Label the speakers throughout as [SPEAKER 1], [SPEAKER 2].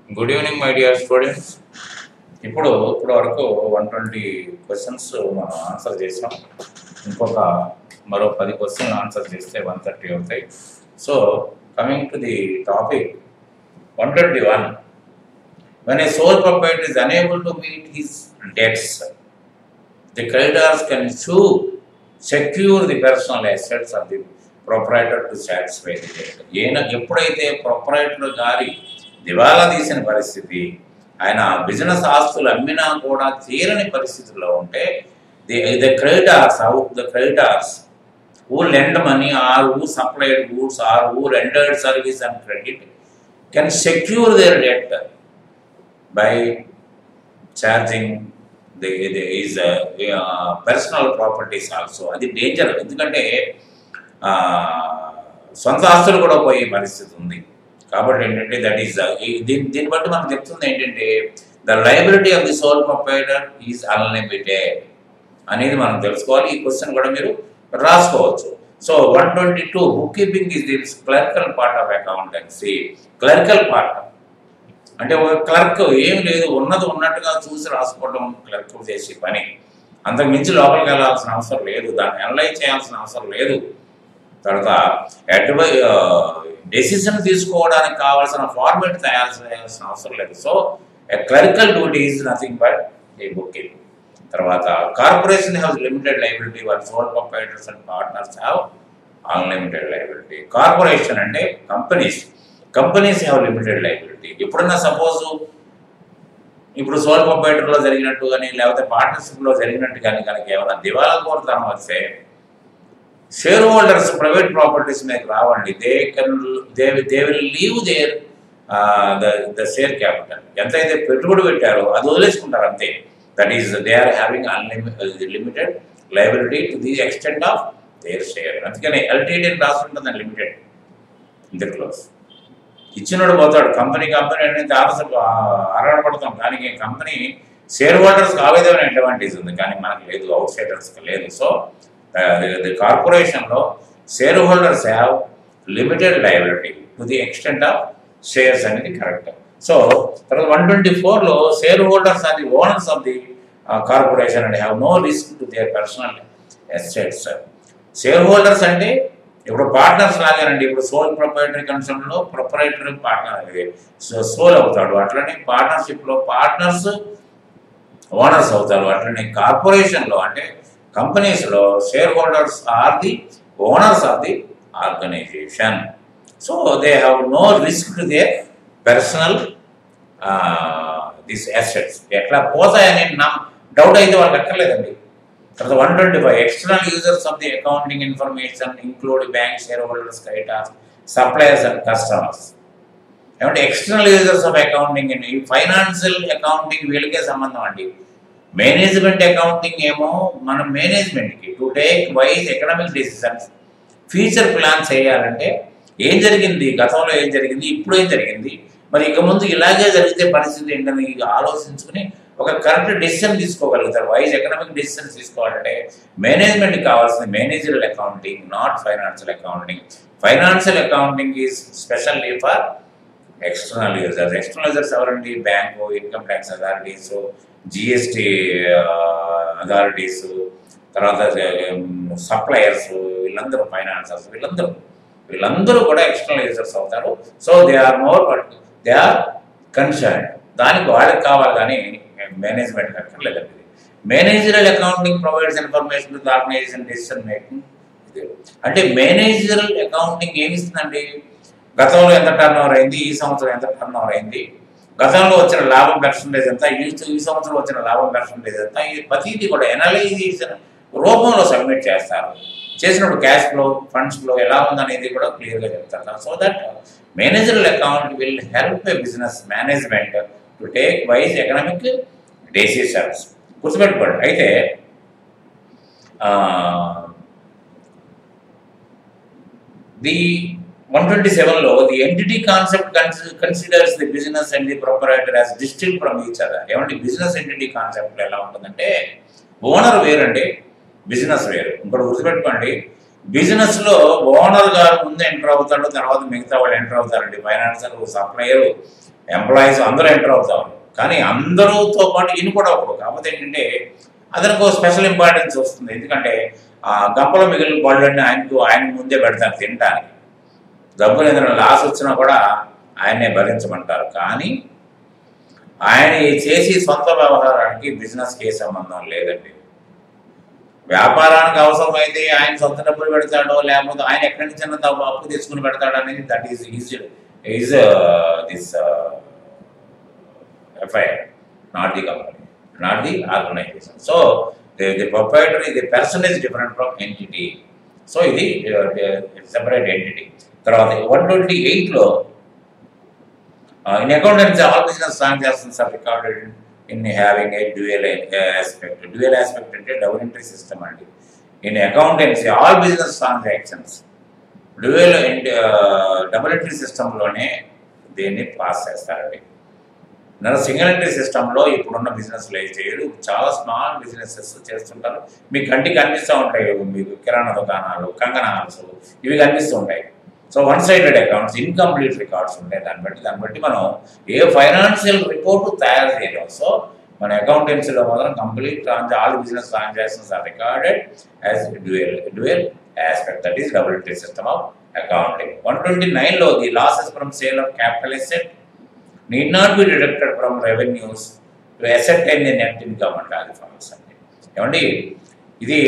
[SPEAKER 1] Good evening my dear students ఇప్పుడు ఇప్పుడు వరకు వన్ ట్వంటీ క్వశ్చన్స్ మనం ఆన్సర్ చేసాం ఇంకొక మరో పది క్వశ్చన్ ఆన్సర్ చేస్తే వన్ థర్టీ అవుతాయి so coming to the topic one twenty one when a sole proprietor is unable to meet his debts, the creditors can sue, secure the personal assets of the proprietor to satisfy the debt. ఈయన ఎప్పుడైతే proprietor గారి దివాలా తీసిన పరిస్థితి ఆయన business ఆస్తులు అమ్మినా కూడా తీరని పరిస్థితుల్లో ఉంటే the the creditors how the creditors who lend money or who supplied goods or who rendered service and credit can secure their debt by charging the, the is uh, uh, personal properties also అది danger ఎందుకంటే ఆ, సొంత ఆస్తులు కూడా పోయే పరిస్థితి ఉంది కాబట్టి ఏంటంటే దట్ ఈస్ దీని దీన్ని బట్టి మనకు చెప్తుంది ఏంటంటే the liability of the sole proprietor is unlimited అనేది మనం తెలుసుకోవాలి ఈ క్వశ్చన్ కూడా మీరు రాసుకోవచ్చు so one twenty two book keeping is this clerical part of accountancy clerical part అంటే ఒక క్లర్క్ ఏం లేదు ఉన్నది ఉన్నట్టుగా చూసి రాసుకోవడం క్లర్క్ చేసే పని అంతకు మించి లోపలికి వెళ్ళాల్సిన అవసరం లేదు దాన్ని అనలైజ్ చేయాల్సిన అవసరం లేదు తర్వాత అడ్వై డెసిషన్ తీసుకోవడానికి కావాల్సిన ఫార్మేట్ తయారు చేయాల్సిన అవసరం లేదు so clerical duty is nothing but a book keeping తర్వాత కార్పొరేషన్ హ్యావ్ లిమిటెడ్ లైబిలిటీ వాళ్ళ sole proprietors and partners have unlimited liability corporation అంటే companies companies have limited liability ఎప్పుడన్నా సపోజ్ ఇప్పుడు సోల్ ప్రొపరేటర్లో జరిగినట్టు కానీ లేకపోతే పార్ట్నర్షిప్లో జరిగినట్టు కానీ కనుక ఏమైనా దివాలా కోరుతనం వస్తే షేర్ హోల్డర్స్ ప్రైవేట్ ప్రాపర్టీస్ మీద రావండి they can they they will leave there the the share capital ఎంతైతే పెట్టుబడి పెట్టారో అది వదిలేసుకుంటారు అంతే that is they are having unlimited limited liability to the extent of their share అందుకని ఎల్టీడీ రాసి ఉంటుంది లిమిటెడ్ ఇన్ ద క్లోజ్ ఇచ్చినోడు పోతాడు కంపెనీ కంపెనీ అనేది ఆఫీసర్ అరగడపడతాం కానీ కంపెనీ షేర్ హోల్డర్స్కి ఆ విధమైన అడ్వాంటేజ్ ఉంది కానీ మనకు లేదు అవుట్ సైడర్స్కి లేదు సో ది కార్పొరేషన్లో shareholders have limited liability to the extent of shares అనేది కరెక్ట్ సో తర్వాత వన్ ట్వంటీ ఫోర్లో shareholders are the owners of the corporation and have no risk to their personal estates shareholders అంటే ఇప్పుడు partners లాగానండి ఇప్పుడు sole proprietary కన్సర్న్లో proprietary partner sole అవుతాడు అట్లనే పార్ట్నర్షిప్లో పార్ట్నర్స్ ఓనర్స్ అవుతారు అట్లనే కార్పొరేషన్లో అంటే కంపెనీస్లో shareholders are the owners of the organisation so they have no risk to they personal this assets ఎట్లా పోతాయని నా డౌట్ అయితే వాళ్ళకి అక్కర్లేదండి తర్వాత one twenty five external users of the accounting information include bank shareholders creditors suppliers and customers ఏమంటే external users of accounting ఈ financial accounting వీళ్ళకే సంబంధం అండి మేనేజ్మెంట్ అకౌంటింగ్ ఏమో మన మేనేజ్మెంట్కి to take wise economic decisions future plans చేయాలంటే ఏం జరిగింది గతంలో ఏం జరిగింది ఇప్పుడు ఏం జరిగింది మరి ఇక ముందు ఇలాగే జరిగితే పరిస్థితి ఏంటని ఆలోచించుకుని ఒక కరెక్ట్ డెసిషన్ తీసుకోగలుగుతారు వైజ్ ఎకనామిక్ డెసిషన్స్ తీసుకోవాలంటే మేనేజ్మెంట్కి కావాల్సింది managerial accounting not financial accounting financial accounting is specially for external users external users ఎవరండి bank income tax authorities GST authorities తర్వాత సప్లయర్స్ వీళ్ళందరూ ఫైనాన్సర్స్ వీళ్ళందరూ వీళ్ళందరూ కూడా ఎక్స్టర్నల్ యూజర్స్ అవుతారు so they are more but they are concern దానికి వాళ్ళకి కావాలి కానీ మేనేజ్మెంట్ అక్కర్లేదండి managerial accounting provides information to organisation decision making అంటే మేనేజరల్ అకౌంటింగ్ ఏమి ఇస్తుందండి గతంలో ఎంత టర్న్ ఓవర్ అయింది ఈ సంవత్సరం ఎంత టర్న్ ఓవర్ అయింది గతంలో వచ్చిన లాభం పర్సంటేజ్ ఎంత ఈ ఈ సంవత్సరం వచ్చిన లాభం పర్సంటేజ్ ఎంత ఈ ప్రతిదీ కూడా ఎనలైజేషన్ రూపంలో సబ్మిట్ చేస్తారు చేసినప్పుడు క్యాష్ ఫ్లో ఫండ్స్ ఫ్లో ఎలా ఉందనేది కూడా క్లియర్గా చెప్తారు so that managerial account will help a business management to take wise economic decisions గుర్తుపెట్టుకోండి అయితే ది వన్ ట్వంటీ సెవెన్లో the entity concept considers the business and the proprietor as distinct from each other ఏమంటే business entity concept ఎలా ఉంటుందంటే owner వేరండి business వేరు ఇంకోటి గుర్తుపెట్టుకోండి బిజినెస్లో ఓనర్ గారు ముందు ఎంటర్ అవుతాడు తర్వాత మిగతా వాళ్ళు ఎంటర్ అవుతారండి ఫైనాన్షియల్ సప్లయర్ ఎంప్లాయీస్ అందరూ ఎంటర్ అవుతారు కానీ అందరూతో పాటు ఈయన కూడా ఒకడు కాకపోతే ఏంటంటే అతనికి ఒక స్పెషల్ ఇంపార్టెన్స్ వస్తుంది ఎందుకంటే ఆ గంపలో మిగిలిన పళ్ళన్నీ ఆయనకు ఆయన ముందే పెడతారు తినడానికి డబ్బులు ఏదైనా లాస్ వచ్చినా కూడా ఆయన్నే భరించమంటారు కానీ ఆయన ఈ చేసి సొంత వ్యవహారానికి బిజినెస్కి ఏ సంబంధం లేదండి వ్యాపారానికి అవసరమైతే ఆయన సొంత డబ్బులు పెడతాడో లేకపోతే ఆయన ఎక్కడి నుంచి అన్న తప్ప అప్పు తీసుకుని పెడతాడు అనేది that is is is this FIR not the company not the organisation so the proprietor the person is different from entity so ఇది సెపరేట్ ఎంటిటీ తర్వాత వన్ ట్వంటీ ఎయిట్లో in accountancy all business transactions are recorded in having a dual aspect dual aspect అంటే double entry system అండి in accountancy all business transactions dual double entry సిస్టంలోనే దీన్ని pass చేస్తారండి నేను single entry సిస్టంలో ఇప్పుడున్న బిజినెస్లు ఏం చేయరు చాలా స్మాల్ బిజినెసెస్ చేస్తుంటారు మీకు కంటికి కనిపిస్తూ ఉంటాయి మీకు కిరాణా దుకాణాలు కంగనాల్స్ ఇవి కనిపిస్తూ ఉంటాయి so one sided accounts incomplete records ఉంటాయి దాన్ని బట్టి దాన్ని బట్టి మనం ఏ ఫైనాన్షియల్ రిపోర్టు తయారు చేయలేం సో మన అకౌంటెన్సీలో మాత్రం complete trans all business transactions are recorded as dual dual aspect that is double entry system of accounting one twenty నైన్లో the losses from sale of capital asset need not be deducted from revenues to asset and the net income అంటే అది falls అండి ఏమండి ఇది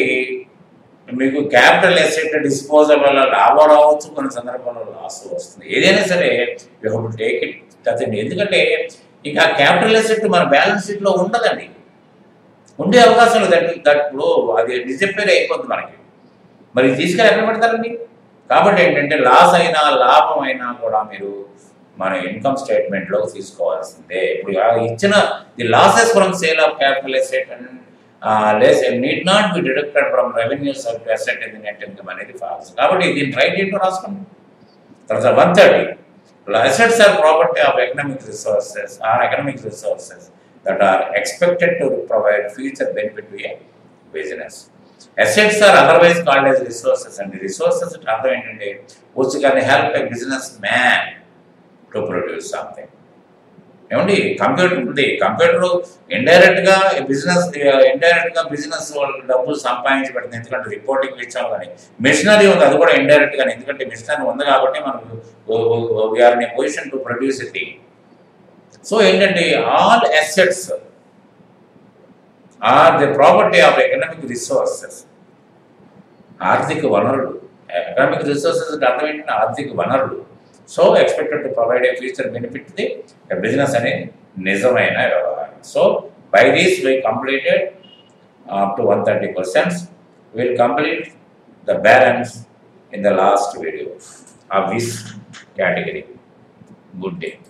[SPEAKER 1] మీకు capital asset disposal వల్ల లాభం రావచ్చు కొన్ని సందర్భాల్లో లాస్ వస్తుంది ఏదైనా సరే you have to take it కదండి ఎందుకంటే ఇంకా క్యాపిటల్ ఎసెట్ మన బ్యాలెన్స్ షీట్లో ఉండదండి ఉండే అవకాశం లేదు దట్ దట్ ఇప్పుడు అది డిసప్పేర్ అయిపోద్ది మనకి మరి తీసుకెళ్ళి ఎక్కడ పెడతారండి కాబట్టి ఏంటంటే లాస్ అయినా లాభం అయినా కూడా మీరు మన ఇన్కమ్ స్టేట్మెంట్లో తీసుకోవాల్సిందే ఇప్పుడు ఆ ఇచ్చిన the losses from sale of capital asset and less need not be deducted from revenues of asset in net income అనేది ఫాల్స్ కాబట్టి దీన్ని రైట్ ఏంటో రాసుకోండి తర్వాత one thirty assets are property of economic resources or economic resources that are expected to provide future benefit to a business assets are otherwise called as resources అండి resources అర్థం ఏంటంటే which can help a businessman to produce something ఏమండి computer ఉంది computer indirect గా business indirect గా business వాళ్ళు డబ్బులు సంపాదించి పెడుతుంది ఎందుకంటే రిపోర్టింగ్ ఇచ్చాం కానీ మిషనరీ ఉంది అది కూడా ఇండైరెక్ట్ గానే ఎందుకంటే మిషనరీ ఉంది కాబట్టి మనకు we are in position to produce it so ఏంటంటే all assets are the property of economic resources ఆర్థిక వనరులు ఎకనామిక్ రిసోర్సెస్ అర్థం ఏంటంటే ఆర్థిక వనరులు so expected to provide a future benefit the business అనేది నిజమైన వ్యవహారం so by these we completed up to one thirty questions will complete the balance in the last video of this category. Good day.